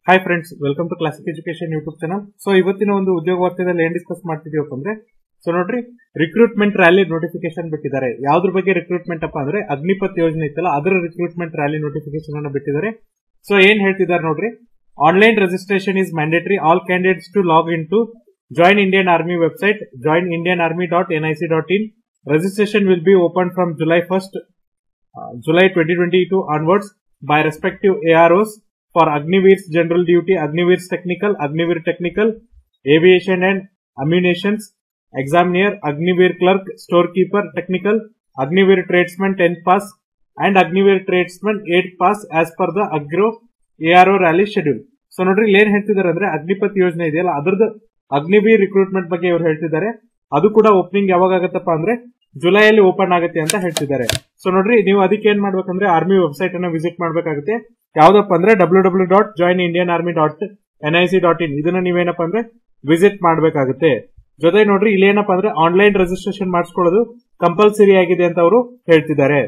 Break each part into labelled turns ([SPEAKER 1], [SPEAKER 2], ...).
[SPEAKER 1] Hi friends welcome to classic education YouTube channel so ಇವತ್ತಿನ ಒಂದು ಉದ್ಯೋಗ ವಾರ್ತೆದಲ್ಲಿ ಏನ್ ಡಿಸ್ಕಸ್ ಮಾಡ್ತಿದೀವಪ್ಪ ಅಂದ್ರೆ ಸೊ ನೋಡ್ರಿ ರಿಕ್ರೂಟ್ಮೆಂಟ್ ರ್ಯಾಲಿ ನೋಟಿಫಿಕೇಶನ್ ಬಿಟ್ಟಿದ್ದಾರೆ ಯಾವ್ದ್ರ ಬಗ್ಗೆ ರಿಕ್ರೂಟ್ಮೆಂಟ್ ಅಪ್ಪ ಅಂದ್ರೆ ಅಗ್ನಿಪತ್ ಯೋಜನೆ ಇತ್ತಲ್ಲ ಅದರ ರಿಕ್ರೂಟ್ಮೆಂಟ್ ರ್ಯಾಲಿ ನೋಟಿಫಿಕೇಶನ್ ಅನ್ನ ಬಿಟ್ಟಿದ್ದಾರೆ ಸೊ ಏನ್ ಹೇಳ್ತಿದ್ದಾರೆ ನೋಡ್ರಿ online registration is mandatory all candidates to log in to join Indian Army website join Indian Army dot N I C dot in registration will be opened from July 1st, uh, July 2022 onwards by respective AROs for Agniveer's general duty, Agniveer's technical, Agniveer technical, aviation and ammunitions, examiner, Agniveer clerk, storekeeper technical, Agniveer tradesman 10th pass and Agniveer tradesman 8th pass as per the Agro ARO rally schedule. So ನೋಡ್ರಿ ಇಲ್ಲಿ ಏನ್ ಹೇಳ್ತಿದ್ದಾರೆ ಅಂದ್ರೆ ಅಗ್ನಿಪತ್ ಯೋಜನೆ ಇದೆಯಲ್ಲ ಅದ್ರದ್ದು Agniveer recruitment ಬಗ್ಗೆ ಇವ್ರು ಹೇಳ್ತಿದ್ದಾರೆ ಅದು ಕೂಡ ಓಪನಿಂಗ್ ಯಾವಾಗ ಆಗತ್ತಪ್ಪ ಅಂದ್ರೆ ಜುಲೈಯಲ್ಲಿ ಓಪನ್ ಆಗುತ್ತೆ ಅಂತ ಹೇಳ್ತಿದ್ದಾರೆ ಸೊ ನೋಡ್ರಿ ನೀವು ಅದಕ್ಕೆ ಏನ್ ಮಾಡ್ಬೇಕಂದ್ರೆ ಆರ್ಮಿ ವೆಬ್ಸೈಟ್ ಅನ್ನ ವಿಸಿಟ್ ಮಾಡ್ಬೇಕಾಗುತ್ತೆ ಯಾವ್ದಪ್ಪ ಅಂದ್ರೆ W W dot join Indian Army dot N I C dot in ಇದನ್ನ ನೀವೇನಪ್ಪ ಅಂದ್ರೆ ವಿಸಿಟ್ ಮಾಡ್ಬೇಕಾಗುತ್ತೆ ಜೊತೆ ನೋಡ್ರಿ ಇಲ್ಲಿ ಏನಪ್ಪಾ ಅಂದ್ರೆ ಆನ್ಲೈನ್ ರಿಜಿಸ್ಟ್ರೇಷನ್ ಮಾಡಿಸ್ಕೊಳ್ಳೋದು ಕಂಪಲ್ಸರಿ ಆಗಿದೆ ಅಂತ ಅವರು ಹೇಳ್ತಿದ್ದಾರೆ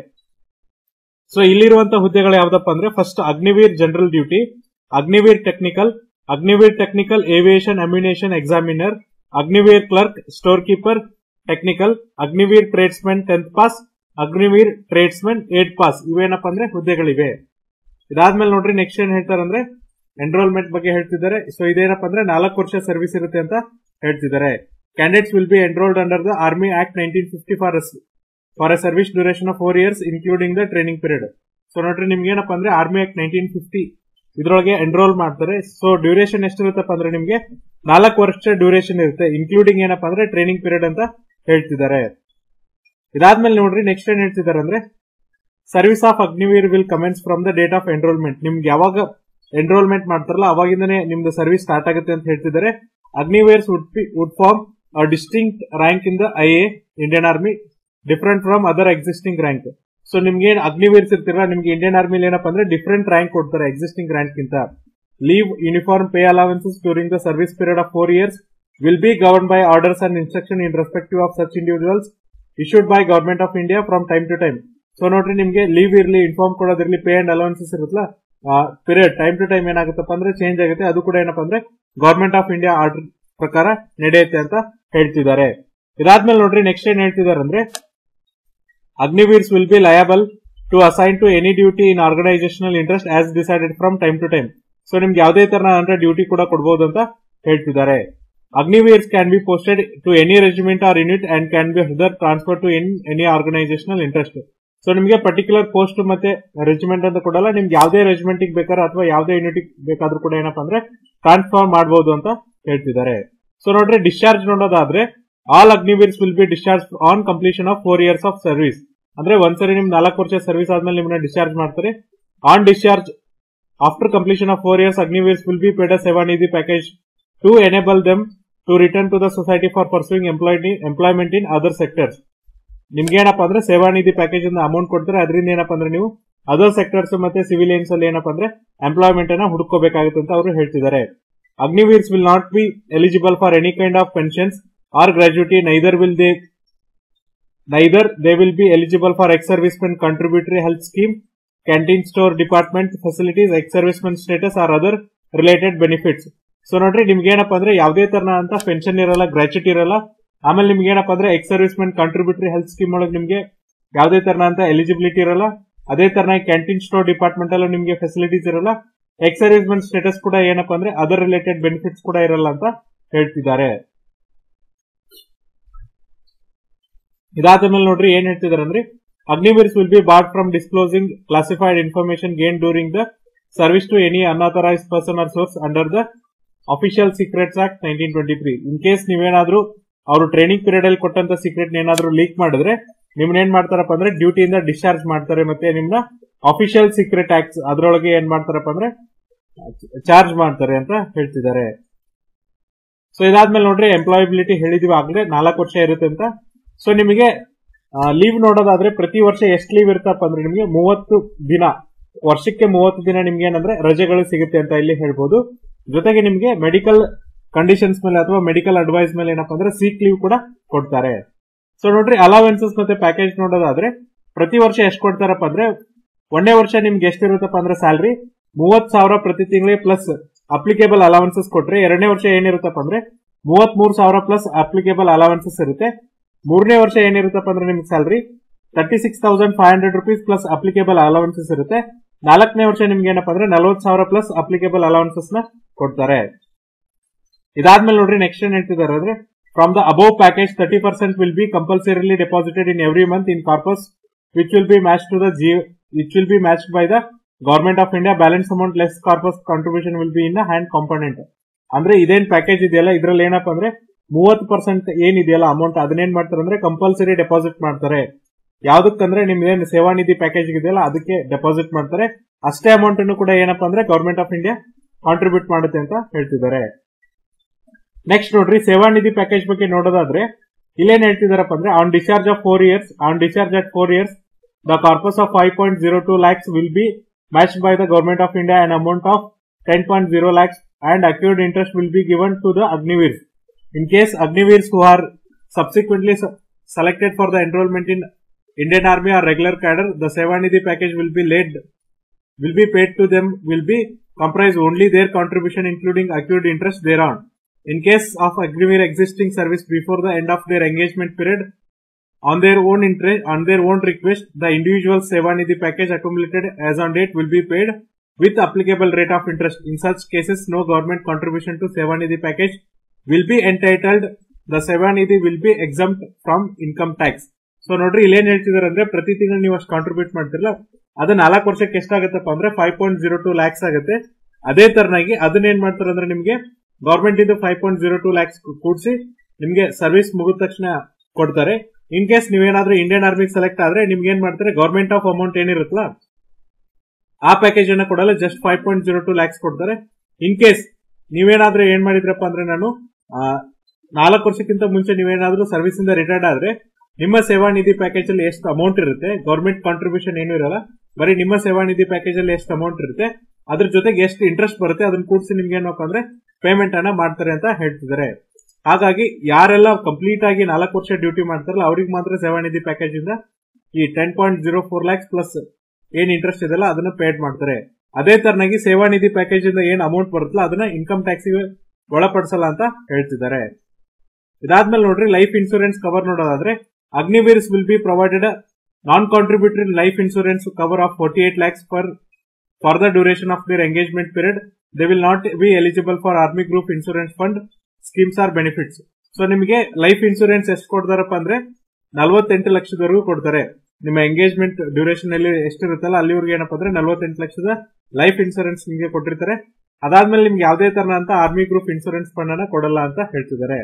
[SPEAKER 1] ಸೊ ಇಲ್ಲಿರುವಂತ ಹುದ್ದೆಗಳು ಯಾವ್ದಪ್ಪ ಅಂದ್ರೆ first Agniveer general duty Agniveer technical Agniveer technical aviation ammunition examiner Agniveer clerk store keeper technical Agniveer tradesman tenth pass Agniveer tradesman eight pass ಇವೇನಪ್ಪ ಅಂದ್ರೆ ಹುದ್ದೆಗಳಿವೆ ಇದಾದ್ಮೇಲೆ ನೋಡ್ರಿ ನೆಕ್ಸ್ಟ್ ಏನ್ ಹೇಳ್ತಾರೆ ಅಂದ್ರೆ ಎನ್ರೋಲ್ಮೆಂಟ್ ಬಗ್ಗೆ ಹೇಳ್ತಿದ್ದಾರೆ ಸೊ ಇದೇನಪ್ಪ ಅಂದ್ರೆ ನಾಲ್ಕು ವರ್ಷ ಸರ್ವಿಸ್ ಇರುತ್ತೆ ಅಂತ ಹೇಳ್ತಿದ್ದಾರೆ candidates will be enrolled under the army act nineteen fifty for for a service duration of four years including the training period so ನೋಡ್ರಿ ನಿಮ್ಗೆ ಏನಪ್ಪ ಅಂದ್ರೆ ಆರ್ಮಿ ಆಕ್ಟ್ ನೈನ್ಟೀನ್ ಫಿಫ್ಟಿ ಇದ್ರೊಳಗೆ ಎನ್ರೋಲ್ ಮಾಡ್ತಾರೆ ಸೊ ಡ್ಯೂರೇಷನ್ ಎಷ್ಟಿರುತ್ತಪ್ಪ ಅಂದ್ರೆ ನಿಮ್ಗೆ ನಾಲ್ಕು ವರ್ಷ ಡ್ಯೂರೇಷನ್ ಇರುತ್ತೆ ಇನ್ಕ್ಲೂಡಿಂಗ್ ಏನಪ್ಪಾ ಅಂದ್ರೆ ಟ್ರೈನಿಂಗ್ ಪೀರಿಯಡ್ ಅಂತ ಹೇಳ್ತಿದ್ದಾರೆ ಇದಾದ್ಮೇಲೆ ನೋಡ್ರಿ ನೆಕ್ಸ್ಟ್ ಏನ್ ಹೇಳ್ತಿದ್ದಾರೆ ಅಂದ್ರೆ service of Agniveer will commence from the date of enrolment ನಿಮ್ಗೆ ಯಾವಾಗ ಎನ್ರೋಲ್ಮೆಂಟ್ ಮಾಡ್ತಾರಲ್ಲ ಅವಾಗಿಂದನೇ ನಿಮ್ದು ಸರ್ವಿಸ್ ಸ್ಟಾರ್ಟ್ ಆಗುತ್ತೆ ಅಂತ ಹೇಳ್ತಿದ್ದಾರೆ Agniveers would be would form a distinct rank in the I A Indian army different from other existing rank so ನಿಮ್ಗೆ ಅಗ್ನಿವೀರ್ಸ್ ಇರ್ತಿರಲ್ಲ ನಿಮ್ಗೆ ಇಂಡಿಯನ್ ಆರ್ಮಿಲಿ ಏನಪ್ಪಾ ಅಂದ್ರೆ ಡಿಫರೆಂಟ್ ರ್ಯಾಂಕ್ ಕೊಡ್ತಾರೆ ಎಕ್ಸಿಸ್ಟಿಂಗ್ ರ್ಯಾಂಕ್ ಗಿಂತ leave uniform pay allowances during the service period of four years will be govern by orders and instruction in respective of such individuals issued by government of India from time to time so ನೋಡ್ರಿ ನಿಮ್ಗೆ leave ಇರ್ಲಿ inform ಕೊಡೋದಿರ್ಲಿ pay and allowances ಇರುತ್ತಲ್ಲ period time to time ಏನಾಗುತ್ತಪ್ಪ ಅಂದ್ರೆ change ಆಗುತ್ತೆ ಅದು ಕೂಡ ಏನಪ್ಪಾ ಅಂದ್ರೆ ಗವರ್ಮೆಂಟ್ ಆಫ್ ಇಂಡಿಯಾ ಆರ್ಡರ್ ಪ್ರಕಾರ ನಡೆಯುತ್ತೆ ಅಂತ ಹೇಳ್ತಿದ್ದಾರೆ ಇದಾದ್ಮೇಲೆ ನೋಡ್ರಿ ನೆಕ್ಸ್ಟ್ ಏನ್ ಹೇಳ್ತಿದ್ದಾರೆ ಅಂದ್ರೆ Agniveers will be liable to assign to any duty in organisational interest as decided from time to time so ನಿಮ್ಗೆ ಯಾವುದೇ ತರ ಅಂದ್ರೆ ಡ್ಯೂಟಿ ಕೂಡ ಕೊಡಬಹುದು ಅಂತ ಹೇಳ್ತಿದ್ದಾರೆ Agniveers can be posted to any regiment or unit and can be further transfer to an any organisational interest so ನಿಮಗೆ particular post ಮತ್ತೆ ರೆಜಿಮೆಂಟ್ ಅಂತ ಕೊಡಲ್ಲ ನಿಮ್ಗೆ ಯಾವುದೇ ರೆಜಿಮೆಂಟ್ ಬೇಕಾದ್ರೆ ಅಥವಾ ಯಾವುದೇ ಯೂನಿಟ್ ಬೇಕಾದ್ರೂ ಕೂಡ ಏನಪ್ಪಾ ಅಂದ್ರೆ ಟ್ರಾನ್ಸ್ಫರ್ ಮಾಡಬಹುದು ಅಂತ ಹೇಳ್ತಿದ್ದಾರೆ ಸೊ ನೋಡ್ರಿ ಡಿಸ್ಚಾರ್ಜ್ ನೋಡೋದಾದ್ರೆ all Agniveers will be discharge on completion of four years of service ಅಂದ್ರೆ ಒಂದ್ಸರಿ ನಿಮ್ ನಾಲ್ಕು ವರ್ಷ ಸರ್ವಿಸ್ ಆದ್ಮೇಲೆ ನಿಮ್ಮನ್ನ ಡಿಸ್ಚಾರ್ಜ್ ಮಾಡ್ತಾರೆ on discharge after completion of four years Agniveers will be paid Seva Nidhi package to enable them to return to the society for pursuing employment in other sectors ನಿಮ್ಗೆ ಏನಪ್ಪಾ ಅಂದ್ರೆ ಸೇವಾ ನಿಧಿ ಪ್ಯಾಕೇಜ್ ಇಂದ ಅಮೌಂಟ್ ಕೊಡ್ತಾರೆ ಅದರಿಂದ ಏನಪ್ಪಾ ಅಂದ್ರೆ ನೀವು ಅದರ್ ಸೆಕ್ಟರ್ಸ್ ಮತ್ತೆ ಸಿವಿಲಿಯನ್ಸ್ ಅಲ್ಲಿ ಏನಪ್ಪಾ ಅಂದ್ರೆ ಎಂಪ್ಲಾಯ್ಮೆಂಟ್ ಅನ್ನ ಹುಡುಕೋಬೇಕಾಗುತ್ತೆ ಅಂತ ಅವರು ಹೇಳ್ತಿದ್ದಾರೆ Agniveers will not be eligible for any kind of pensions or gratuity neither will they neither they will be eligible for ex servicemen contributory health scheme canteen store department facilities ex servicemen status or other related benefits so ನೋಡ್ರಿ ನಿಮ್ಗೆ ಏನಪ್ಪಾ ಅಂದ್ರೆ ಯಾವುದೇ ತರನ ಅಂತ pension ಇರಲ್ಲ gratuity ಇರಲ್ಲ ಆಮೇಲೆ ನಿಮ್ಗೆ ಏನಪ್ಪಾ ಅಂದ್ರೆ ex servicemen contributory health scheme ಒಳಗೆ ನಿಮ್ಗೆ ಯಾವುದೇ ತರನ ಅಂತ ಎಲಿಜಿಬಿಲಿಟಿ ಇರಲ್ಲ ಅದೇ ತರನ ಕ್ಯಾಂಟೀನ್ ಸ್ಟೋರ್ ಡಿಪಾರ್ಟ್ಮೆಂಟ್ ಅಲ್ಲೂ ನಿಮ್ಗೆ ಫೆಸಿಲಿಟೀಸ್ ಇರಲ್ಲ ಎಕ್ಸ್ ಸರ್ವಿಸ್ಮೆನ್ ಸ್ಟೇಟಸ್ ಕೂಡ ಏನಪ್ಪಾ ಅಂದ್ರೆ ಅದರ್ ರಿಲೇಟೆಡ್ ಬೆನಿಫಿಟ್ಸ್ ಕೂಡ ಇರಲ್ಲ ಅಂತ ಹೇಳ್ತಿದ್ದಾರೆ ಇದಾದ ಮೇಲೆ ನೋಡ್ರಿ ಏನ್ ಹೇಳ್ತಿದಾರೆ ಅಂದ್ರೆ Agniveers will be barred from disclosing classified information gain during the service to any unauthorise person or source under the official secrets act nineteen twenty three in case ನೀವೇನಾದ್ರೂ ಅವರು ಟ್ರೈನಿಂಗ್ ಪೀರಿಯಡ್ ಅಲ್ಲಿ ಕೊಟ್ಟಂತ ಸೀಕ್ರೆಟ್ ಏನಾದ್ರೂ ಲೀಕ್ ಮಾಡಿದ್ರೆ ನಿಮ್ನ ಏನ್ ಮಾಡ್ತಾರಪ್ಪ ಅಂದ್ರೆ ಡ್ಯೂಟಿಯಿಂದ ಡಿಸ್ಚಾರ್ಜ್ ಮಾಡ್ತಾರೆ ಮತ್ತೆ ನಿಮ್ನ ಅಫಿಷಿಯಲ್ ಸೀಕ್ರೆಟ್ ಆಕ್ಟ್ಸ್ ಅದರೊಳಗೆ ಏನ್ ಮಾಡ್ತಾರಪ್ಪ ಅಂದ್ರೆ ಚಾರ್ಜ್ ಮಾಡ್ತಾರೆ ಅಂತ ಹೇಳ್ತಿದ್ದಾರೆ ಸೊ ಇದಾದ್ಮೇಲೆ ನೋಡ್ರಿ ಎಂಪ್ಲಾಯಬಿಲಿಟಿ ಹೇಳಿದೀವಿ ಆಗ್ಲೇ ನಾಲ್ಕು ವರ್ಷ ಇರುತ್ತೆ ಅಂತ ಸೊ ನಿಮಗೆ ಲೀವ್ ನೋಡೋದಾದ್ರೆ ಪ್ರತಿ ವರ್ಷ ಎಷ್ಟು ಲೀವ್ ಇರ್ತಪ್ಪ ಅಂದ್ರೆ ನಿಮಗೆ ಮೂವತ್ತು ದಿನ ವರ್ಷಕ್ಕೆ ಮೂವತ್ತು ದಿನ ನಿಮ್ಗೆ ಏನಂದ್ರೆ ರಜೆಗಳು ಸಿಗುತ್ತೆ ಅಂತ ಇಲ್ಲಿ ಹೇಳ್ಬೋದು ಜೊತೆಗೆ ನಿಮ್ಗೆ ಮೆಡಿಕಲ್ ಕಂಡೀಷನ್ಸ್ ಮೇಲೆ ಅಥವಾ ಮೆಡಿಕಲ್ ಅಡ್ವೈಸ್ ಮೇಲೆ ಏನಪ್ಪಾ ಅಂದ್ರೆ ಸೀಕ್ ಲೀವ್ ಕೂಡ ಕೊಡ್ತಾರೆ ಸೊ ನೋಡ್ರಿ ಅಲವೆನ್ಸಸ್ ಮತ್ತೆ ಪ್ಯಾಕೇಜ್ ನೋಡೋದಾದ್ರೆ ಪ್ರತಿ ವರ್ಷ ಎಷ್ಟು ಕೊಡ್ತಾರಪ್ಪ ಅಂದ್ರೆ ಒಂದೇ ವರ್ಷ ನಿಮ್ಗೆ ಎಷ್ಟಿರುತ್ತಪ್ಪ ಅಂದ್ರೆ ಸ್ಯಾಲ್ರಿ ಮೂವತ್ ಸಾವಿರ ಪ್ರತಿ ತಿಂಗಳಿಗೆ ಪ್ಲಸ್ ಅಪ್ಲಿಕೇಬಲ್ ಅಲವೆನ್ಸಸ್ ಕೊಟ್ರೆ ಎರಡನೇ ವರ್ಷ ಏನಿರುತ್ತಪ್ಪ ಅಂದ್ರೆ ಮೂವತ್ ಮೂರು ಸಾವಿರ ಪ್ಲಸ್ ಅಪ್ಲಿಕೇಬಲ್ ಅಲವೆನ್ಸಸ್ ಇರುತ್ತೆ ಮೂರನೇ ವರ್ಷ ಏನಿರುತ್ತಪ್ಪ ಅಂದ್ರೆ ನಿಮ್ಗೆ salary thirty six thousand five hundred rupees plus applicable allowances ಇರುತ್ತೆ ನಾಲ್ಕನೇ ವರ್ಷ ನಿಮ್ಗೆ ಏನಪ್ಪಾ ಅಂದ್ರೆ ನಲ್ವತ್ತು ಸಾವಿರ ಪ್ಲಸ್ ಅಪ್ಲಿಕೇಬಲ್ ಅಲವೆನ್ಸಸ್ ನ ಕೊಡ್ತಾರೆ ಇದಾದ್ಮೇಲೆ ನೋಡ್ರಿ ನೆಕ್ಸ್ಟ್ ಏನ್ ಹೇಳ್ತಿದ್ದಾರೆ ಅಂದ್ರೆ from the above package thirty percent will be compulsorily deposited in every month in corpus which will be match to the G which will be match by the government of India balance amount less corpus contribution will be in hand component ಅಂದ್ರೆ ಇದೇನ್ package ಇದೆಯಲ್ಲ ಇದ್ರಲ್ಲಿ ಏನಪ್ಪಾ ಅಂದ್ರೆ ಮೂವತ್ತು percent ಏನಿದೆಯಲ್ಲ amount ಅದನ್ನೇನ್ ಮಾಡ್ತಾರೆ ಅಂದ್ರೆ ಕಂಪಲ್ಸರಿ ಡೆಪಾಸಿಟ್ ಮಾಡ್ತಾರೆ ಯಾವ್ದಕ್ಕಂದ್ರೆ ನಿಮ್ದೇನ್ ಸೇವಾ ನಿಧಿ ಪ್ಯಾಕೇಜ್ ಇದೆಯಲ್ಲ ಅದಕ್ಕೆ ಡೆಪಾಸಿಟ್ ಮಾಡ್ತಾರೆ ಅಷ್ಟೇ ಅಮೌಂಟ್ ಅನ್ನು ಕೂಡ ಏನಪ್ಪಾ ಅಂದ್ರೆ ಗವರ್ಮೆಂಟ್ ಆಫ್ ಇಂಡಿಯಾ ಕಾಂಟ್ರಿಬ್ಯೂಟ್ ಮಾಡುತ್ತೆ ಅಂತ ಹೇಳ್ತಿದ್ದಾರೆ ನೆಕ್ಸ್ಟ್ ನೋಡ್ರಿ ಸೇವಾ ನಿಧಿ ಪ್ಯಾಕೇಜ್ ಬಗ್ಗೆ ನೋಡೋದಾದ್ರೆ ಇಲ್ಲೇನ್ ಹೇಳ್ತಿದಾರಪ್ಪ ಅಂದ್ರೆ on discharge of four years on discharge at four years the corpus of five point zero two lakhs will be match by the government of India an amount of ten point zero lakhs and accrued interest will be given to the Agniveers in case Agniveers who are subsequently selected for the enrollment in Indian Army or regular cadre, the Sevanidhi package will be laid, will be paid to them, will be comprise only their contribution including accrued interest thereon. In case of Agriveer existing service before the end of their engagement period, on their own interest, on their own request, the individual Sevanidhi package accumulated as on date will be paid with applicable rate of interest. In such cases, no government contribution to Sevanidhi package will be entitled. The Sevanidhi will be exempt from income tax. So ನೋಡ್ರಿ ಇಲ್ಲೇನ್ ಹೇಳ್ತಿದಾರೆ ಅಂದ್ರೆ ಪ್ರತಿ ತಿಂಗಳು ನೀವು ಅಷ್ಟು contribute ಮಾಡ್ತಿರಲ್ಲ ಅದು ನಾಲ್ಕು ವರ್ಷಕ್ಕೆ ಎಷ್ಟಾಗತ್ತಪ್ಪ ಅಂದ್ರೆ five point zero two lakhs ಆಗುತ್ತೆ ಅದೇ ತರನಾಗಿ ಅದನ್ನ ಏನ್ ಮಾಡ್ತಾರೆ ಅಂದ್ರೆ ನಿಮ್ಗೆ ಗೌರ್ಮೆಂಟ್ ಇಂದ five point zero two lakhs ಕೂಡಿಸಿ ನಿಮ್ಗೆ ಸರ್ವಿಸ್ ಮುಗಿದ ತಕ್ಷಣ ಕೊಡ್ತಾರೆ ಇನ್ ಕೇಸ್ ನೀವೇನಾದ್ರೂ ಇಂಡಿಯನ್ ಆರ್ಮಿಗೆ ಸೆಲೆಕ್ಟ್ ಆದ್ರೆ ನಿಮ್ಗೆ ಏನ್ ಮಾಡ್ತಾರೆ ಗೌರ್ಮೆಂಟ್ ಆಫ್ ಅಮೌಂಟ್ ಏನಿರುತ್ತಲ್ಲ ಆ ಪ್ಯಾಕೇಜ್ ಅನ್ನ ಕೊಡಲ್ಲ just five point zero two lakhs ಕೊಡ್ತಾರೆ ಇನ್ ಕೇಸ್ ನೀವೇನಾದ್ರೂ ಏನ್ ಮಾಡಿದ್ರಪ್ಪ ಅಂದ್ರೆ ನಾನು ನಾಲ್ಕು ವರ್ಷಕ್ಕಿಂತ ಮುಂಚೆ ನೀವೇನಾದ್ರೂ ಸರ್ವಿಸ್ ಇಂದ ರಿಟೈರ್ಡ್ ಆದ್ರೆ ನಿಮ್ಮ ಸೇವಾ ನಿಧಿ ಪ್ಯಾಕೇಜ್ ಅಲ್ಲಿ ಎಷ್ಟು ಅಮೌಂಟ್ ಇರುತ್ತೆ ಗೌರ್ಮೆಂಟ್ ಕಾಂಟ್ರಿಬ್ಯೂಷನ್ ಏನು ಇರಲ್ಲ ಬರೀ ನಿಮ್ಮ ಸೇವಾ ನಿಧಿ ಪ್ಯಾಕೇಜ್ ಅಲ್ಲಿ ಎಷ್ಟು ಅಮೌಂಟ್ ಇರುತ್ತೆ ಅದ್ರ ಜೊತೆಗೆ ಎಷ್ಟು ಇಂಟ್ರೆಸ್ಟ್ ಬರುತ್ತೆ ಅದನ್ನ ಕೂಡಿಸಿ ನಿಮ್ಗೆ ಏನಪ್ಪ ಅಂದ್ರೆ ಪೇಮೆಂಟ್ ಅನ್ನ ಮಾಡ್ತಾರೆ ಅಂತ ಹೇಳ್ತಿದ್ದಾರೆ ಹಾಗಾಗಿ ಯಾರೆಲ್ಲ ಕಂಪ್ಲೀಟ್ ಆಗಿ ನಾಲ್ಕು ವರ್ಷ ಡ್ಯೂಟಿ ಮಾಡ್ತಾರಲ್ಲ ಅವ್ರಿಗೆ ಮಾತ್ರ ಸೇವಾ ನಿಧಿ ಪ್ಯಾಕೇಜ್ ಇಂದ ಈ ten point zero four lakhs plus ಏನ್ ಇಂಟ್ರೆಸ್ಟ್ ಇದೆಲ್ಲ ಅದನ್ನ ಪೇಡ್ ಮಾಡ್ತಾರೆ ಅದೇ ತರನಾಗಿ ಸೇವಾ ನಿಧಿ ಪ್ಯಾಕೇಜ್ ಇಂದ ಏನ್ ಅಮೌಂಟ್ ಬರುತ್ತಲ್ಲ ಅದನ್ನ ಇನ್ಕಮ್ ಟ್ಯಾಕ್ಸ್ಗೆ ಒಳಪಡಿಸಲ್ಲ ಅಂತ ಹೇಳ್ತಿದ್ದಾರೆ ಇದಾದ್ಮೇಲೆ ನೋಡ್ರಿ ಲೈಫ್ ಇನ್ಶೂರೆನ್ಸ್ ಕವರ್ ನೋಡೋದಾದ್ರೆ Agniveers will be provided non contributory life insurance cover of forty eight lakhs for for the duration of their engagement period they will not be eligible for army group insurance fund schemes or benefits so ನಿಮಗೆ life insurance ಎಷ್ಟು ಕೊಡ್ತಾರಪ್ಪ ಅಂದ್ರೆ ನಲವತ್ತೆಂಟು ಲಕ್ಷದವರೆಗೂ ಕೊಡ್ತಾರೆ ನಿಮ್ಮ engagement duration ಅಲ್ಲಿ ಎಷ್ಟಿರುತ್ತಲ್ಲ ಅಲ್ಲಿವರೆಗೆ ಏನಪ್ಪ ಅಂದ್ರೆ ನಲವತ್ತೆಂಟು ಲಕ್ಷದ ಲೈಫ್ ಇನ್ಶೂರೆನ್ಸ್ ನಿಮಗೆ ಕೊಟ್ಟಿರ್ತಾರೆ ಅದಾದ್ಮೇಲೆ ನಿಮ್ಗೆ ಯಾವುದೇ ತರನಂತ ಆರ್ಮಿ ಗ್ರೂಪ್ ಇನ್ಶೂರೆನ್ಸ್ ಫಂಡ್ ಅನ್ನ ಕೊಡಲ್ಲ ಅಂತ ಹೇಳ್ತಿದ್ದಾರೆ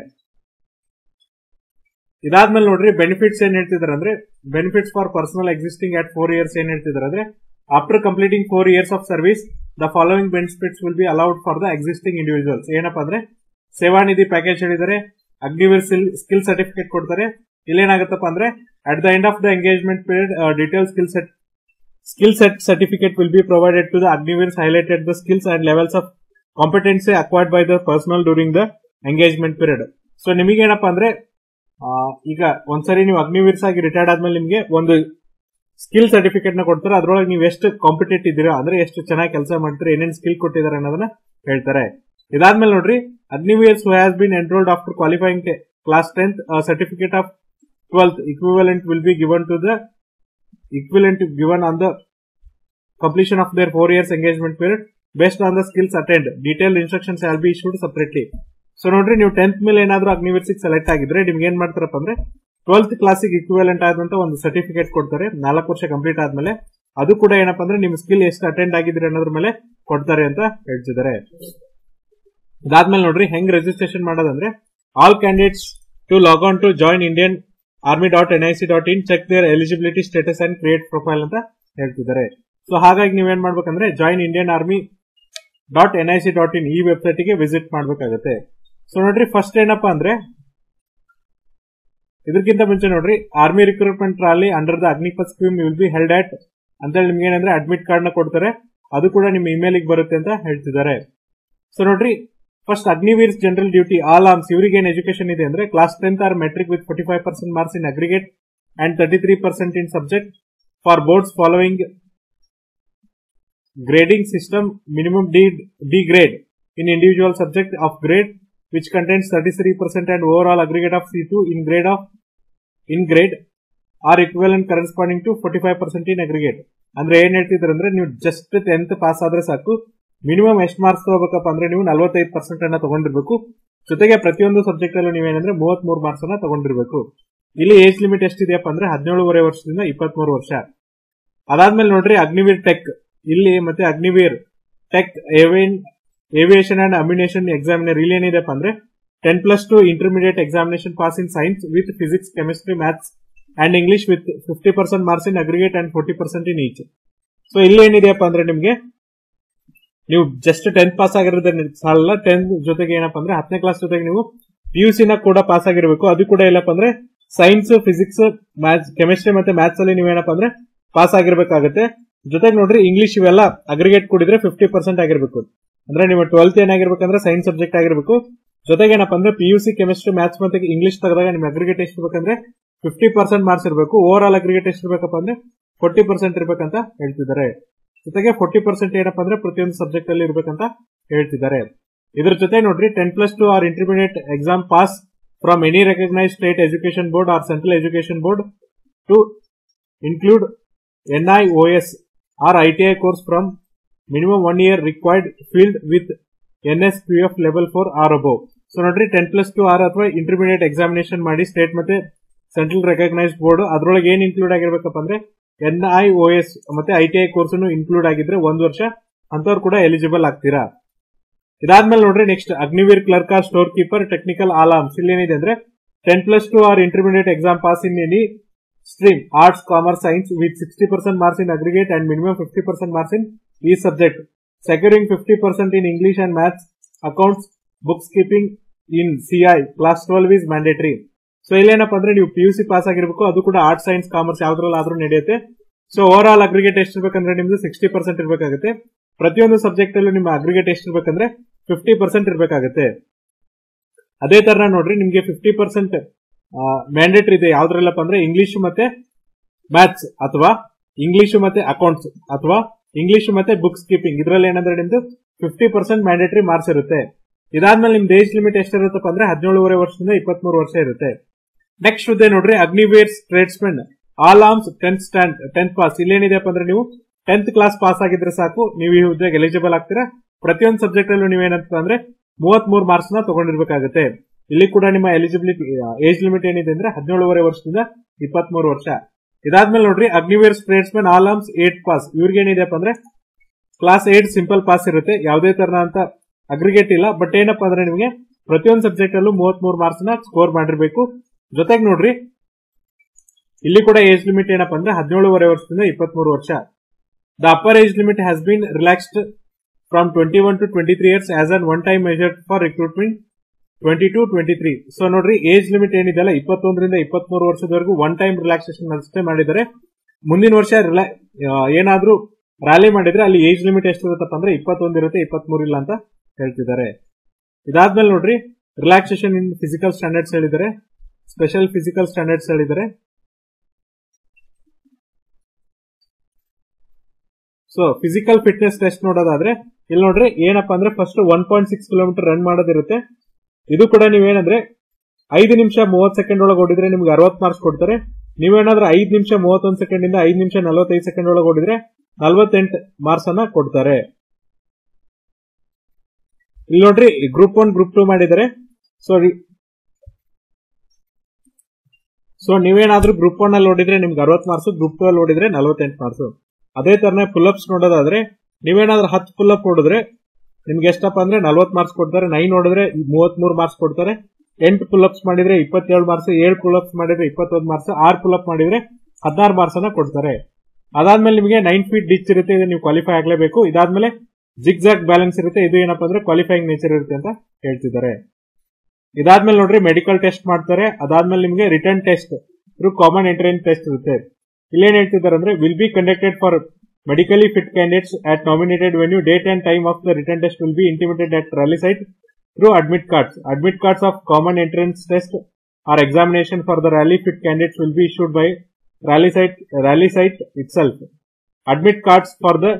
[SPEAKER 1] ಇದಾದ್ಮೇಲೆ ನೋಡ್ರಿ ಬೆನಿಫಿಟ್ಸ್ ಏನ್ ಹೇಳ್ತಿದಾರೆ ಅಂದ್ರೆ benefits for personnel existing at four years ಏನ್ ಹೇಳ್ತಿದಾರೆ ಅಂದ್ರೆ after completing four years of service the following benefits will be allowed for the existing individuals ಏನಪ್ಪಾ ಅಂದ್ರೆ ಸೇವಾ ನಿಧಿ ಪ್ಯಾಕೇಜ್ ಹೇಳಿದ್ದಾರೆ ಅಗ್ನಿವೀರ್ ಸ್ಕಿಲ್ ಸರ್ಟಿಫಿಕೇಟ್ ಕೊಡ್ತಾರೆ ಇಲ್ಲೇನಾಗತ್ತಪ್ಪ ಅಂದ್ರೆ at the end of the engagement period detail skill set skill set certificate will be provided to the Agniveers highlighted the skills and levels of competency acquired by the personnel during the engagement period so ನಿಮಗೇನಪ್ಪ ಅಂದ್ರೆ ಈಗ ಒಂದ್ಸರಿ ನೀವು ಅಗ್ನಿವೀರ್ಸ್ ಆಗಿ retired ಆದ್ಮೇಲೆ ನಿಮಗೆ ಒಂದು skill certificate ನ ಕೊಡ್ತಾರೆ ಅದ್ರೊಳಗೆ ನೀವು ಎಷ್ಟು ಕಾಂಪಿಟೇಟ್ ಇದ್ದೀರಾ ಅಂದ್ರೆ ಎಷ್ಟು ಚೆನ್ನಾಗಿ ಕೆಲಸ ಮಾಡ್ತೀರಾ ಏನೇನ್ ಸ್ಕಿಲ್ ಕೊಟ್ಟಿದ್ದಾರೆ ಅನ್ನೋದನ್ನ ಹೇಳ್ತಾರೆ ಇದಾದ್ಮೇಲೆ ನೋಡ್ರಿ Agniveers who has been enrolled after qualifying class tenth certificate of twelfth equivalent will be given to the equivalent given on the completion of their four years engagement period based on the skills attained. Detailed instructions shall be issued separately. So ನೋಡ್ರಿ ನೀವು tenth ಮೇಲೆ ಏನಾದ್ರೂ ಅಗ್ನಿವೀರ್ಸಿಗೆ select ಆಗಿದ್ರೆ ನಿಮ್ಗೆ ಏನ್ ಮಾಡ್ತಾರಪ್ಪ ಅಂದ್ರೆ twelfth ಕ್ಲಾಸಿಗೆ ಇಕ್ವಿವೆಲೆಂಟ್ ಆದಂತ ಒಂದು ಸರ್ಟಿಫಿಕೇಟ್ ಕೊಡ್ತಾರೆ ನಾಲ್ಕು ವರ್ಷ ಕಂಪ್ಲೀಟ್ ಆದ್ಮೇಲೆ ಅದು ಕೂಡ ಏನಪ್ಪಾ ಅಂದ್ರೆ ನಿಮ್ ಸ್ಕಿಲ್ ಎಷ್ಟು ಅಟೆಂಡ್ ಆಗಿದ್ರೆ ಅನ್ನೋದ್ರ ಮೇಲೆ ಕೊಡ್ತಾರೆ ಅಂತ ಹೇಳ್ತಿದ್ದಾರೆ ಇದಾದ್ಮೇಲೆ ನೋಡ್ರಿ ಹೆಂಗ್ ರಿಜಿಸ್ಟ್ರೇಷನ್ ಮಾಡೋದಂದ್ರೆ all candidates to log on to join Indian Army dot N I C dot in check their eligibility status and create profile ಅಂತ ಹೇಳ್ತಿದ್ದಾರೆ ಸೊ ಹಾಗಾಗಿ ನೀವೇನ್ ಮಾಡ್ಬೇಕಂದ್ರೆ join Indian Army dot N I C dot in ಈ website ಗೆ visit ಮಾಡ್ಬೇಕಾಗತ್ತೆ so ನೋಡ್ರಿ first ಏನಪ್ಪಾ ಅಂದ್ರೆ ಇದಕ್ಕಿಂತ ಮುಂಚೆ ನೋಡ್ರಿ army recruitment rally under the Agnipath scheme will be held at ಅಂತ ಹೇಳಿ ನಿಮ್ಗೆ ಏನಂದ್ರೆ ಅಡ್ಮಿಟ್ ಕಾರ್ಡ್ ನ ಕೊಡ್ತಾರೆ ಅದು ಕೂಡ ನಿಮ್ಮ ಇಮೇಲ್ ಬರುತ್ತೆ ಅಂತ ಹೇಳ್ತಿದ್ದಾರೆ ಸೊ ನೋಡ್ರಿ first Agniveers general duty all arms ಇವರಿಗೆ ಏನ್ ಎಜುಕೇಶನ್ ಇದೆ ಅಂದ್ರೆ class tenth or matric with forty five percent marks in aggregate and thirty three percent in subject for boards following grading system minimum D D grade in individual subject of grade which contains 33% and overall aggregate of C2 in grade of in grade are equivalent corresponding to 45% in aggregate. ಅಂದ್ರೆ ಏನ್ ಹೇಳ್ತಿದ್ರು ಅಂದ್ರೆ ನೀವು just tenth pass ಆದ್ರೆ ಸಾಕು minimum ಎಷ್ಟು marks ತಗೋಬೇಕಪ್ಪ ಅಂದ್ರೆ ನೀವು ನಲವತ್ತೈದು ಪರ್ಸೆಂಟ್ ಅನ್ನ ತಗೊಂಡಿರ್ಬೇಕು ಜೊತೆಗೆ ಪ್ರತಿಯೊಂದು ಸಬ್ಜೆಕ್ಟ್ ಅಲ್ಲೂ ನೀವೇನಂದ್ರೆ ಮೂವತ್ತ್ ಮೂರು ಮಾರ್ಕ್ಸ್ ಅನ್ನ ತಗೊಂಡಿರ್ಬೇಕು ಇಲ್ಲಿ ಏಜ್ ಲಿಮಿಟ್ ಎಷ್ಟಿದೆಯಪ್ಪ ಅಂದ್ರೆ ಹದಿನೇಳುವರೆ ವರ್ಷದಿಂದ ಇಪ್ಪತ್ಮೂರು ವರ್ಷ ಅದಾದ್ಮೇಲೆ ನೋಡ್ರಿ ಅಗ್ನಿವೀರ್ ಟೆಕ್ ಇಲ್ಲಿ ಮತ್ತೆ Agniveer tech aviation and ammunition examiner ಇಲ್ಲಿ ಏನಿದೆಪ್ಪ ಅಂದ್ರೆ ten plus two intermediate examination pass in science with physics chemistry maths and English with fifty percent marks in aggregate and forty percent in each so ಇಲ್ಲಿ ಏನಿದೆಯಪ್ಪ ಅಂದ್ರೆ ನಿಮ್ಗೆ ನೀವು just tenth pass ಆಗಿರೋದ್ರ ಸಾಲಲ್ಲ tenth ಜೊತೆಗೆ ಏನಪ್ಪ ಅಂದ್ರೆ ಹತ್ತನೇ ಕ್ಲಾಸ್ ಜೊತೆಗೆ ನೀವು ಪಿ ಯು ನ ಕೂಡ ಪಾಸ್ ಆಗಿರ್ಬೇಕು ಅದು ಕೂಡ ಇಲ್ಲಪ್ಪ ಅಂದ್ರೆ ಸೈನ್ಸ್ ಫಿಸಿಕ್ಸ್ ಮ್ಯಾಥ್ಸ್ ಕೆಮಿಸ್ಟ್ರಿ ಮತ್ತೆ ಮ್ಯಾಥ್ಸ್ ಅಲ್ಲಿ ನೀವೇನಪ್ಪ ಅಂದ್ರೆ ಪಾಸ್ ಆಗಿರ್ಬೇಕಾಗುತ್ತೆ ಜೊತೆಗೆ ನೋಡ್ರಿ ಇಂಗ್ಲಿಷ್ ಇವೆಲ್ಲ ಅಗ್ರಿಗೇಟ್ ಕೂಡಿದ್ರೆ ಫಿಫ್ಟಿ ಪರ್ಸೆಂಟ್ ಆಗಿರ್ಬೇಕು ಅಂದ್ರೆ ನಿಮ್ಮ ಟ್ವೆಲ್ತ್ ಏನಾಗಿರ್ಬೇಕಂದ್ರೆ ಸೈನ್ಸ್ ಸಬ್ಜೆಕ್ಟ್ ಆಗಿರ್ಬೇಕು ಜೊತೆಗೆ ಏನಪ್ಪ ಅಂದ್ರೆ P U C chemistry maths ಮತ್ತೆ ಇಂಗ್ಲಿಷ್ ತೆಗೆದಾಗ ನಿಮ್ ಅಗ್ರಿಗೇಟ್ ಎಷ್ಟು ಇರ್ಬೇಕಂದ್ರೆ ಫಿಫ್ಟಿ ಪರ್ಸೆಂಟ್ ಮಾರ್ಕ್ಸ್ ಇರಬೇಕು ಓವರ್ ಆಲ್ ಅಗ್ರಿಗೇಟ್ ಎಷ್ಟು ಇರ್ಬೇಕಪ್ಪ ಅಂದ್ರೆ ಫೋರ್ಟಿ ಪರ್ಸೆಂಟ್ ಇರ್ಬೇಕಂತ ಹೇಳ್ತಿದ್ದಾರೆ ಜೊತೆಗೆ ಫೋರ್ಟಿ ಪರ್ಸೆಂಟ್ ಏನಪ್ಪ ಅಂದ್ರೆ ಪ್ರತಿಯೊಂದು ಸಬ್ಜೆಕ್ಟ್ ಅಲ್ಲಿ ಇರ್ಬೇಕಂತ ಹೇಳ್ತಿದ್ದಾರೆ ಇದ್ರ ಜೊತೆ ನೋಡ್ರಿ ten plus two or intermediate exam pass from any recognise state education board or central education board to include NIOS or ITI course from minimum one year required field with NSQF level 4 or above. So ನೋಡ್ರಿ ten plus two or ಅಥವಾ intermediate examination ಮಾಡಿ state ಮತ್ತೆ central recognise board ಅದ್ರೊಳಗೆ ಏನ್ include ಆಗಿರ್ಬೇಕಪ್ಪ ಅಂದ್ರೆ N I O S ಮತ್ತೆ I T I course include ಆಗಿದ್ರೆ ಒಂದ್ ವರ್ಷ ಅಂತವ್ರು ಕೂಡ ಎಲಿಜಿಬಲ್ ಆಗ್ತೀರಾ ಇದಾದ್ಮೇಲೆ ನೋಡ್ರಿ next Agniveer clerk or store keeper technical all arms ಇಲ್ಲಿ ಏನಿದೆ ಅಂದ್ರೆ ten plus two or intermediate exam pass in any stream arts commerce science with 60% marks in aggregate and minimum 50% marks in each subject securing 50% in english and maths accounts bookkeeping in ci class 12 is mandatory so ಇಲ್ಲೇನಪ್ಪ ಅಂದ್ರೆ ನೀವು P U C pass ಆಗಿರ್ಬೇಕು ಅದು ಕೂಡ arts science commerce ಯಾವ್ದ್ರಲ್ಲಾದ್ರೂ ನಡೆಯುತ್ತೆ so over all aggregate ಎಷ್ಟು ಇರ್ಬೇಕಂದ್ರೆ ನಿಮ್ದು sixty percent ಇರ್ಬೇಕಾಗುತ್ತೆ ಪ್ರತಿಯೊಂದು ಸಬ್ಜೆಕ್ಟ್ ಅಲ್ಲೂ ನಿಮ್ಮ ಅಗ್ರಿಗೇಟ್ ಎಷ್ಟು ಇರ್ಬೇಕಂದ್ರೆ ಫಿಫ್ಟಿ ಪರ್ಸೆಂಟ್ ಇರ್ಬೇಕಾಗುತ್ತೆ ಅದೇ ತರ ನೋಡ್ರಿ ನಿಮ್ಗೆ ಫಿಫ್ಟಿ ಪರ್ಸೆಂಟ್ ಮ್ಯಾಂಡೇಟರಿ ಇದೆ ಯಾವ್ದ್ರಲ್ಲಪ್ಪ ಅಂದ್ರೆ ಇಂಗ್ಲಿಷ್ ಮತ್ತೆ ಮ್ಯಾಥ್ಸ್ ಅಥವಾ ಇಂಗ್ಲಿಷ್ ಮತ್ತೆ ಅಕೌಂಟ್ಸ್ ಅಥವಾ ಇಂಗ್ಲಿಷ್ ಮತ್ತೆ ಬುಕ್ಸ್ ಕೀಪಿಂಗ್ ಇದ್ರಲ್ಲಿ ಏನಂದ್ರೆ ನಿಮ್ದು ಫಿಫ್ಟಿ ಪರ್ಸೆಂಟ್ ಮ್ಯಾಂಡೇಟರಿ ಮಾರ್ಕ್ಸ್ ಇರುತ್ತೆ ಇದಾದ್ಮೇಲೆ ನಿಮ್ದು ಏಜ್ ಲಿಮಿಟ್ ಎಷ್ಟಿರುತ್ತಪ್ಪ ಅಂದ್ರೆ ಹದಿನೇಳುವರೆ ವರ್ಷದಿಂದ ಇಪ್ಪತ್ಮೂರು ವರ್ಷ ಇರುತ್ತೆ ನೆಕ್ಸ್ಟ್ ಇದೆ ನೋಡ್ರಿ Agniveers tradesmen all arms tenth stand tenth pass ಇಲ್ಲೇನಿದೆಪ್ಪ ಅಂದ್ರೆ ನೀವು ಟೆಂತ್ ಕ್ಲಾಸ್ ಪಾಸ್ ಆಗಿದ್ರೆ ಸಾಕು ನೀವು ಈ ಹುದ್ದೆಗೆ ಎಲಿಜಿಬಲ್ ಆಗ್ತೀರಾ ಪ್ರತಿಯೊಂದು ಸಬ್ಜೆಕ್ಟ್ ಅಲ್ಲೂ ನೀವೇನಂತ ಅಂದ್ರೆ ಮೂವತ್ತ್ ಮೂರು ಮಾರ್ಕ್ಸ್ ನ ತಗೊಂಡಿರ್ಬೇಕಾಗುತ್ತೆ ಇಲ್ಲಿ ಕೂಡ ನಿಮ್ಮ ಎಲಿಜಿಬಿಲಿಟಿ ಏಜ್ ಲಿಮಿಟ್ ಏನಿದೆ ಅಂದ್ರೆ ಹದಿನೇಳುವರೆ ವರ್ಷದಿಂದ ಇಪ್ಪತ್ಮೂರು ವರ್ಷ ಇದಾದ್ಮೇಲೆ ನೋಡ್ರಿ Agniveer tradesman all arms eight pass ಇವ್ರಿಗೆ ಏನಿದೆಪ್ಪ ಅಂದ್ರೆ ಕ್ಲಾಸ್ ಏಟ್ ಸಿಂಪಲ್ ಪಾಸ್ ಇರುತ್ತೆ ಯಾವುದೇ ತರ ಅಂತ ಅಗ್ರಿಗೇಟ್ ಇಲ್ಲ ಬಟ್ ಏನಪ್ಪಾ ಅಂದ್ರೆ ನಿಮಗೆ ಪ್ರತಿಯೊಂದು ಸಬ್ಜೆಕ್ಟ್ ಅಲ್ಲೂ ಮೂವತ್ತ್ ಮೂರು ಮಾರ್ಕ್ಸ್ ನ ಸ್ಕೋರ್ ಮಾಡಿರ್ಬೇಕು ಜೊತೆಗೆ ನೋಡ್ರಿ ಇಲ್ಲಿ ಕೂಡ ಏಜ್ ಲಿಮಿಟ್ ಏನಪ್ಪಾ ಅಂದ್ರೆ ಹದಿನೇಳುವರೆ ವರ್ಷದಿಂದ ಇಪ್ಪತ್ಮೂರು ವರ್ಷ the upper age limit has been relaxed from twenty one to twenty three years as an one time measure for recruitment twenty two twenty three so ನೋಡ್ರಿ ಏಜ್ ಲಿಮಿಟ್ ಏನಿದೆಯಲ್ಲ ಇಪ್ಪತ್ತೊಂದರಿಂದ ಇಪ್ಪತ್ಮೂರು ವರ್ಷದವರೆಗೂ ಒನ್ ಟೈಮ್ ರಿಲ್ಯಾಕ್ಸೇಷನ್ ಅಷ್ಟೇ ಮಾಡಿದ್ದಾರೆ ಮುಂದಿನ ವರ್ಷ ಏನಾದ್ರೂ ರ್ಯಾಲಿ ಮಾಡಿದ್ರೆ ಅಲ್ಲಿ ಏಜ್ ಲಿಮಿಟ್ ಎಷ್ಟಿರುತ್ತಪ್ಪ ಅಂದ್ರೆ ಇಪ್ಪತ್ತೊಂದು ಇರುತ್ತೆ ಇಪ್ಪತ್ಮೂರು ಇಲ್ಲ ಅಂತ ಹೇಳ್ತಿದ್ದಾರೆ ಇದಾದ್ಮೇಲೆ ನೋಡ್ರಿ ರಿಲ್ಯಾಕ್ಸೇಷನ್ ಇನ್ ಫಿಸಿಕಲ್ ಸ್ಟ್ಯಾಂಡರ್ಡ್ಸ್ ಹೇಳಿದ್ದಾರೆ ಸ್ಪೆಷಲ್ ಫಿಸಿಕಲ್ ಸ್ಟ್ಯಾಂಡರ್ಡ್ಸ್ ಹೇಳಿದ್ದಾರೆ ಸೊ ಫಿಸಿಕಲ್ ಫಿಟ್ನೆಸ್ ಟೆಸ್ಟ್ ನೋಡೋದಾದ್ರೆ ಇಲ್ಲಿ ನೋಡ್ರಿ ಏನಪ್ಪಾ ಅಂದ್ರೆ first one point six kilometer run ಮಾಡೋದಿರುತ್ತೆ ಇದು ಕೂಡ ನೀವೇನಂದ್ರೆ ಐದು ನಿಮಿಷ ಮೂವತ್ ಸೆಕೆಂಡ್ ಒಳಗೆ ಓಡಿದ್ರೆ ನಿಮ್ಗೆ ಅರವತ್ ಮಾರ್ಕ್ಸ್ ಕೊಡ್ತಾರೆ ನೀವೇನಾದ್ರೂ ಐದ್ ನಿಮಿಷ ಮೂವತ್ತೊಂದು ಸೆಕೆಂಡ್ ಇಂದ ಐದ್ ನಿಮಿಷ ನಲವತ್ತೈದು ಸೆಕೆಂಡ್ ಒಳಗೆ ಓಡಿದ್ರೆ ನಲ್ವತ್ತೆಂಟು ಮಾರ್ಕ್ಸ್ ಅನ್ನ ಕೊಡ್ತಾರೆ ಇಲ್ಲಿ ನೋಡ್ರಿ ಗ್ರೂಪ್ ಒನ್ ಗ್ರೂಪ್ ಟೂ ಮಾಡಿದ್ದಾರೆ ಸೊ ಸೊ ನೀವೇನಾದ್ರೂ ಗ್ರೂಪ್ ಒನ್ ಅಲ್ಲಿ ಓಡಿದ್ರೆ ನಿಮ್ಗೆ ಅರವತ್ ಮಾರ್ಕ್ಸ್ ಗ್ರೂಪ್ ಟೂ ಅಲ್ಲಿ ಓಡಿದ್ರೆ ನಲವತ್ತೆಂಟು ಮಾರ್ಕ್ಸ್ ಅದೇ ತರನೇ ಪುಲ್ಅಪ್ಸ್ ನೋಡೋದಾದ್ರೆ ನೀವೇನಾದ್ರೂ ಹತ್ತು ಪುಲ್ಅಪ್ ಹೊಡಿದ್ರೆ ನಿಮ್ಗೆ ಎಷ್ಟಪ್ಪ ಅಂದ್ರೆ ನಲ್ವತ್ ಮಾರ್ಕ್ಸ್ ಕೊಡ್ತಾರೆ ನೈನ್ ನೋಡಿದ್ರೆ ಮೂವತ್ ಮೂರು ಮಾರ್ಕ್ಸ್ ಕೊಡ್ತಾರೆ ಎಂಟು ಪುಲ್ಅಪ್ಸ್ ಮಾಡಿದ್ರೆ ಇಪ್ಪತ್ತೇಳು ಮಾರ್ಕ್ಸ್ ಏಳು ಪುಲ್ಅಪ್ಸ್ ಮಾಡಿದ್ರೆ ಇಪ್ಪತ್ತೊಂದು ಮಾರ್ಕ್ಸ್ ಆರು ಪುಲ್ಅಪ್ ಮಾಡಿದ್ರೆ ಹದಿನಾರು ಮಾರ್ಕ್ಸ್ ಅನ್ನ ಕೊಡ್ತಾರೆ ಅದಾದ್ಮೇಲೆ ನಿಮಗೆ ನೈನ್ ಫೀಟ್ ಡಿಚ್ ಇರುತ್ತೆ ಇದು ನೀವು ಕ್ವಾಲಿಫೈ ಆಗ್ಲೇಬೇಕು ಇದಾದ್ಮೇಲೆ ಜಿಗ್ಜಾಗ್ ಬ್ಯಾಲೆನ್ಸ್ ಇರುತ್ತೆ ಇದು ಏನಪ್ಪಾ ಅಂದ್ರೆ ಕ್ವಾಲಿಫೈಯಿಂಗ್ ನೇಚರ್ ಇರುತ್ತೆ ಅಂತ ಹೇಳ್ತಿದ್ದಾರೆ ಇದಾದ್ಮೇಲೆ ನೋಡ್ರಿ ಮೆಡಿಕಲ್ ಟೆಸ್ಟ್ ಮಾಡ್ತಾರೆ ಅದಾದ್ಮೇಲೆ ನಿಮಗೆ return test through common entrance test ಇರುತ್ತೆ ಇಲ್ಲೇನ್ ಹೇಳ್ತಿದ್ದಾರೆ ಅಂದ್ರೆ will be conducted for medically fit candidates at nominated venue date and time of the written test will be intimated at rally site through admit cards admit cards of common entrance test or examination for the rally fit candidates will be issued by rally site rally site itself admit cards for the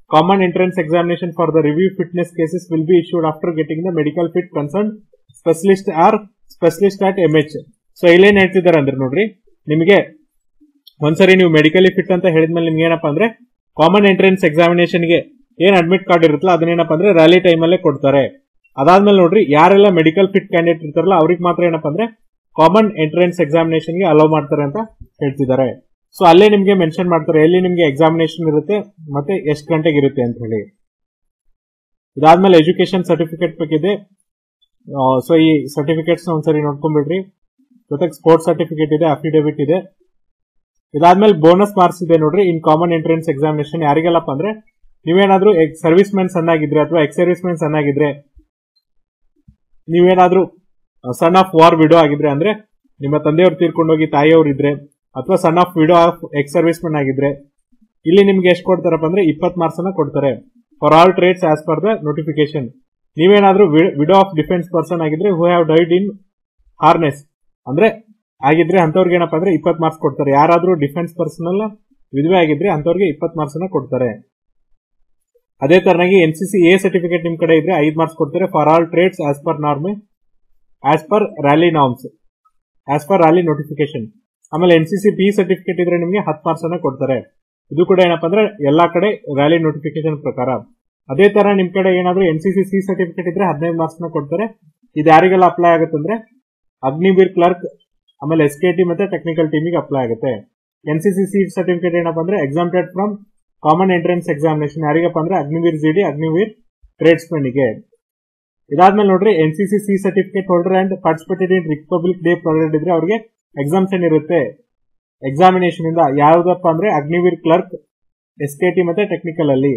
[SPEAKER 1] common entrance examination for the review fitness cases will be issued after getting the medical fit concern specialist or specialist at M H so ಇಲ್ಲೇನ್ ಹೇಳ್ತಿದ್ದಾರೆ ಅಂದ್ರೆ ನೋಡ್ರಿ ನಿಮಗೆ ಒಂದ್ಸರಿ ನೀವು medically fit ಅಂತ ಹೇಳಿದ್ಮೇಲೆ ನಿಮ್ಗೆ ಏನಪ್ಪಾ ಅಂದ್ರೆ ಕಾಮನ್ ಎಂಟ್ರೆನ್ಸ್ ಎಕ್ಸಾಮಿನೇಷನ್ ಗೆ ಏನ್ ಅಡ್ಮಿಟ್ ಕಾರ್ಡ್ ಇರುತ್ತಲ್ಲ ಅದನ್ನೇನಪ್ಪ ಅಂದ್ರೆ ರ್ಯಾಲಿ ಟೈಮ್ ಅಲ್ಲೇ ಕೊಡ್ತಾರೆ ಅದಾದ್ಮೇಲೆ ನೋಡ್ರಿ ಯಾರೆಲ್ಲ ಮೆಡಿಕಲ್ ಫಿಟ್ ಕ್ಯಾಂಡಿಡೇಟ್ ಇರ್ತಾರಲ್ಲ ಅವ್ರಿಗೆ ಮಾತ್ರ ಏನಪ್ಪಾ ಅಂದ್ರೆ ಕಾಮನ್ ಎಂಟ್ರೆನ್ಸ್ ಎಕ್ಸಾಮಿನೇಷನ್ ಗೆ ಅಲೋ ಮಾಡ್ತಾರೆ ಅಂತ ಹೇಳ್ತಿದ್ದಾರೆ ಸೊ ಅಲ್ಲೇ ನಿಮ್ಗೆ ಮೆನ್ಷನ್ ಮಾಡ್ತಾರೆ ಎಲ್ಲಿ ನಿಮ್ಗೆ ಎಕ್ಸಾಮಿನೇಷನ್ ಇರುತ್ತೆ ಮತ್ತೆ ಎಷ್ಟು ಗಂಟೆಗೆ ಇರುತ್ತೆ ಅಂತ ಹೇಳಿ ಇದಾದ್ಮೇಲೆ ಎಜುಕೇಶನ್ ಸರ್ಟಿಫಿಕೇಟ್ ಬೇಕಿದೆ ಸೊ ಈ ಸರ್ಟಿಫಿಕೇಟ್ಸ್ ಒಂದ್ಸರಿ ನೋಡ್ಕೊಂಡ್ಬಿಡ್ರಿ ಜೊತೆಗೆ ಸ್ಪೋರ್ಟ್ಸ್ ಸರ್ಟಿಫಿಕೇಟ್ ಇದೆ ಅಫಿಡೇವಿಟ್ ಇದೆ ಇದಾದ್ಮೇಲೆ ಬೋನಸ್ ಮಾರ್ಕ್ಸ್ ಇದೆ ನೋಡ್ರಿ ಇನ್ ಕಾಮನ್ ಎಂಟ್ರೆನ್ಸ್ ಎಕ್ಸಾಮಿನೇಷನ್ ಯಾರಿಗೆಲ್ಲಪ್ಪ ಅಂದ್ರೆ ನೀವೇನಾದ್ರೂ ಸರ್ವಿಸ್ ಮೆನ್ ಸಣ್ಣಾಗಿದ್ರೆ ಅಥವಾ ಎಕ್ಸ್ ಸರ್ವಿಸ್ ಮೆನ್ ಸಣ್ಣಾಗಿದ್ರೆ ನೀವೇನಾದ್ರೂ ಸನ್ ಆಫ್ ವಾರ್ ವಿಡೋ ಆಗಿದ್ರೆ ಅಂದ್ರೆ ನಿಮ್ಮ ತಂದೆಯವರು ತೀರ್ಕೊಂಡೋಗಿ ತಾಯಿಯವರು ಇದ್ರೆ ಅಥವಾ son of widow of ex service men ಆಗಿದ್ರೆ ಇಲ್ಲಿ ನಿಮ್ಗೆ ಎಷ್ಟು ಕೊಡ್ತಾರಪ್ಪ ಅಂದ್ರೆ ಇಪ್ಪತ್ ಮಾರ್ಕ್ಸ್ ಅನ್ನ ಕೊಡ್ತಾರೆ for all trades as per the notification ನೀವೇನಾದ್ರೂ ವಿಡೋ ಆಫ್ ಡಿಫೆನ್ಸ್ ಪರ್ಸನ್ ಆಗಿದ್ರೆ who have died in harness ಅಂದ್ರೆ ಆಗಿದ್ರೆ ಅಂತವ್ರಿಗೆ ಏನಪ್ಪಾ ಅಂದ್ರೆ ಇಪ್ಪತ್ ಮಾರ್ಕ್ಸ್ ಕೊಡ್ತಾರೆ ಯಾರಾದ್ರೂ ಡಿಫೆನ್ಸ್ ಪರ್ಸನಲ್ ವಿಧವೆ ಆಗಿದ್ರೆ ಅಂತವ್ರಿಗೆ ಇಪ್ಪತ್ ಮಾರ್ಕ್ಸ್ ಅನ್ನ ಕೊಡ್ತಾರೆ ಅದೇ ತರನಾಗಿ N C C A certificate ನಿಮ್ ಕಡೆ ಇದ್ರೆ ಐದ್ ಮಾರ್ಕ್ಸ್ ಕೊಡ್ತಾರೆ for all trades as per norm as per rally norms as per rally notification ಆಮೇಲೆ N C C B certificate ಇದ್ರೆ ನಿಮಗೆ ಹತ್ತು ಮಾರ್ಕ್ಸ್ ಅನ್ನ ಕೊಡ್ತಾರೆ ಇದು ಕೂಡ ಏನಪ್ಪಾ ಅಂದ್ರೆ ಎಲ್ಲಾ ಕಡೆ ರ್ಯಾಲಿ ನೋಟಿಫಿಕೇಶನ್ ಪ್ರಕಾರ ಅದೇ ತರ ನಿಮ್ ಕಡೆ ಏನಾದ್ರೂ N C C C certificate ಇದ್ರೆ ಹದಿನೈದು ಮಾರ್ಕ್ಸ್ ನ ಕೊಡ್ತಾರೆ ಇದು ಯಾರಿಗೆಲ್ಲ ಅಪ್ಲೈ ಆಗುತ್ತೆ ಅಂದ್ರೆ ಅಗ್ನಿವೀರ್ ಕ್ಲರ್ಕ್ ಆಮೇಲೆ ಎಸ್ ಕೆ ಟಿ ಮತ್ತೆ ಟೆಕ್ನಿಕಲ್ ಟೀಮಿಗೆ ಅಪ್ಲೈ ಆಗುತ್ತೆ N C C C certificate ಏನಪ್ಪಾ ಅಂದ್ರೆ exempted from common entrance examination ಯಾರಿಗಪ್ಪ ಅಂದ್ರೆ ಅಗ್ನಿವೀರ್ ಜಿಡಿ ಅಗ್ನಿವೀರ್ ಟ್ರೇಡ್ಸ್ ಗೆ ಇದಾದ್ಮೇಲೆ ನೋಡ್ರಿ N C C C certificate holder and participated in Republic Day parade ಇದ್ರೆ ಅವ್ರಿಗೆ ಎಕ್ಸಾಮ್ಷನ್ ಇರುತ್ತೆ ಎಕ್ಸಾಮಿನೇಷನ್ ಇಂದ ಯಾವ್ದಪ್ಪ ಅಂದ್ರೆ Agniveer clerk S K T ಮತ್ತೆ ಟೆಕ್ನಿಕಲ್ ಅಲ್ಲಿ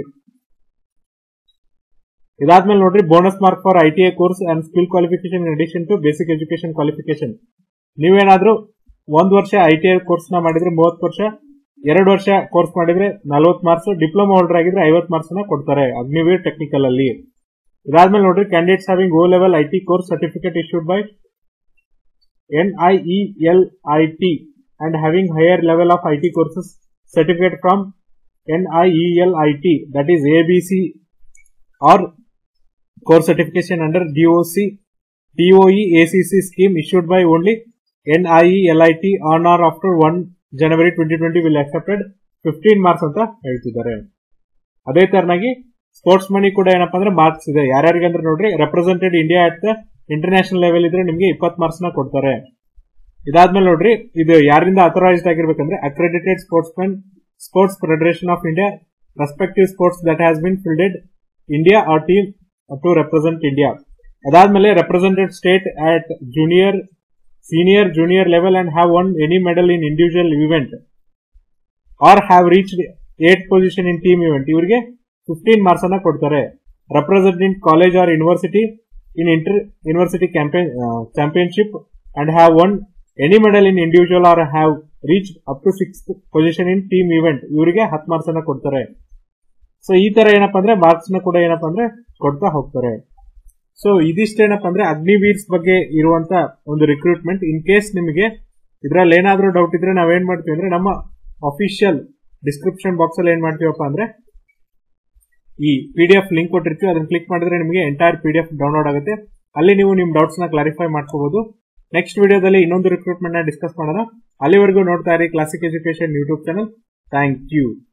[SPEAKER 1] ಇದಾದ್ಮೇಲೆ ನೋಡ್ರಿ bonus mark for I T I course and skill qualification in addition to basic education qualification ನೀವೇನಾದ್ರೂ ಒಂದ್ ವರ್ಷ ಐ ಟಿ ಐ ಕೋರ್ಸ್ ನ ಮಾಡಿದ್ರೆ ಮೂವತ್ತು ವರ್ಷ ಎರಡು ವರ್ಷ ಕೋರ್ಸ್ ಮಾಡಿದ್ರೆ ನಲ್ವತ್ ಮಾರ್ಕ್ಸ್ ಡಿಪ್ಲೊಮಾ ಹೋಲ್ಡರ್ ಆಗಿದ್ರೆ ಐವತ್ ಮಾರ್ಕ್ಸ್ ನ ಕೊಡ್ತಾರೆ ಅಗ್ನಿವೀರ್ ಟೆಕ್ನಿಕಲ್ ಅಲ್ಲಿ ಇದಾದ್ಮೇಲೆ ನೋಡ್ರಿ candidates having O level I T course certificate issued by N I E L I T and having higher level of I T courses certificate from N I E L I T that is A B C or course certification under DOC, DOE ACC scheme issued by only NIELIT on or after 1 January 2020 will accepted 15 marks ಅಂತ ಹೇಳ್ತಿದ್ದಾರೆ ಅದೇ ತರನಾಗಿ sports ಮನಿ ಕೂಡ ಏನಪ್ಪಾ ಅಂದ್ರೆ marks ಇದೆ ಯಾರ್ಯಾರಿಗೆ ಅಂದ್ರೆ ನೋಡ್ರಿ represented India at the international level ಇದ್ರೆ ನಿಮಗೆ ಇಪ್ಪತ್ ಮಾರ್ಕ್ಸ್ ನ ಕೊಡ್ತಾರೆ ಇದಾದ್ಮೇಲೆ ನೋಡ್ರಿ ಇದು ಯಾರಿಂದ ಅಥರೈಸ್ಡ್ ಆಗಿರ್ಬೇಕಂದ್ರೆ accredited sports men sports federation of India respective sports that has been fielded India or team to represent India ಅದಾದ್ಮೇಲೆ represented state at junior senior junior level and have won any medal in individual event or have reached eight position in team event ಇವರಿಗೆ fifteen marks ಅನ್ನ ಕೊಡ್ತಾರೆ representing college or university in inter university championship and have won any medal in individual R have reach up to six position in team event ಇವರಿಗೆ ಹತ್ತು marks ಅನ್ನ ಕೊಡ್ತಾರೆ so ಈ ತರ ಏನಪ್ಪಾ ಅಂದ್ರೆ ಮಾರ್ಕ್ಸ್ ನ ಕೂಡ ಏನಪ್ಪಾ ಅಂದ್ರೆ ಕೊಡ್ತಾ ಹೋಗ್ತಾರೆ ಸೊ ಇದಿಷ್ಟೇನಪ್ಪ ಅಂದ್ರೆ ಅಗ್ನಿವೀರ್ಸ್ ಬಗ್ಗೆ ಇರುವಂತ ಒಂದು ರಿಕ್ರೂಟ್ಮೆಂಟ್ ಇನ್ ಕೇಸ್ ನಿಮಗೆ ಇದ್ರಲ್ಲಿ ಏನಾದ್ರೂ ಡೌಟ್ ಇದ್ರೆ ನಾವೇನ್ ಮಾಡ್ತೀವಿ ಅಂದ್ರೆ ನಮ್ಮ ಅಫಿಷಿಯಲ್ ಡಿಸ್ಕ್ರಿಪ್ಷನ್ ಬಾಕ್ಸ್ ಅಲ್ಲಿ ಏನ್ ಮಾಡ್ತೀವಪ್ಪ ಅಂದ್ರೆ ಈ ಪಿ ಡಿ ಎಫ್ ಲಿಂಕ್ ಕೊಟ್ಟಿರ್ತೀವಿ ಅದನ್ನ ಕ್ಲಿಕ್ ಮಾಡಿದ್ರೆ ನಿಮಗೆ entire P D F download ಆಗುತ್ತೆ ಅಲ್ಲಿ ನೀವು ನಿಮ್ ಡೌಟ್ಸ್ ನ ಕ್ಲಾರಿಫೈ ಮಾಡ್ಕೋಬಹುದು ನೆಕ್ಸ್ಟ್ ವಿಡಿಯೋದಲ್ಲಿ ಇನ್ನೊಂದು ರಿಕ್ರೂಟ್ಮೆಂಟ್ ನ ಡಿಸ್ಕಸ್ ಮಾಡೋಣ ಅಲ್ಲಿವರೆಗೂ ನೋಡ್ತಾ ಇರಿ classic education YouTube channel thank you